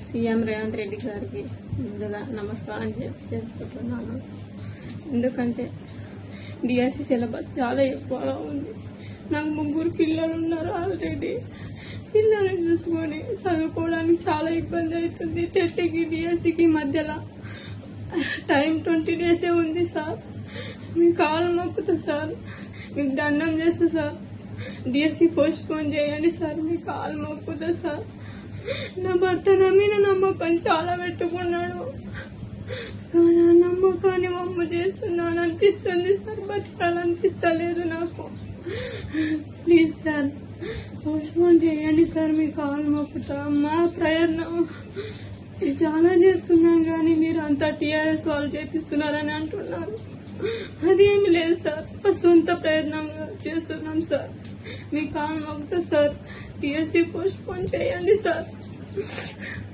CM Revanth Reddy గారికి ముందుగా నమస్కారం చే- చేసుకుంటున్నాను ఎందుకంటే డిఎస్సి సిలబస్ చాలా ఎక్కువగా ఉంది నాకు ముగ్గురు పిల్లలు ఉన్నారు ఆల్రెడీ పిల్లల్ని చూసుకొని చదువుకోవడానికి చాలా ఇబ్బంది అవుతుంది టెట్కి డిఎస్సికి మధ్యలో టైం ట్వంటీ డేసే ఉంది సార్ మీ కాలు మొక్కుతా సార్ మీకు దండం చేస్తా సార్ డిఎస్సి పోస్ట్ పోన్ చేయండి సార్ మీ కాలు మొక్కుతా సార్ నా భర్త నా మీద నమ్మకం చాలా పెట్టుకున్నాడు కానీ ఆ నమ్మకాన్ని మమ్మ చేస్తున్నాను అనిపిస్తుంది సార్ బతకాలనిపిస్తలేదు నాకు ప్లీజ్ సార్ పోస్ట్ పోన్ చేయండి సార్ మీ కాలు మొక్కుతా మా ప్రయత్నం ఇది చాలా చేస్తున్నాం కానీ మీరు అంతా టీఆర్ఎస్ వాళ్ళు చేపిస్తున్నారని అంటున్నారు అదేమి లేదు సార్ మా సొంత ప్రయత్నంగా చేస్తున్నాం సార్ మీ కాలు మొక్కుతా సార్ టీఎస్సీ పోస్ట్ పోన్ చేయండి సార్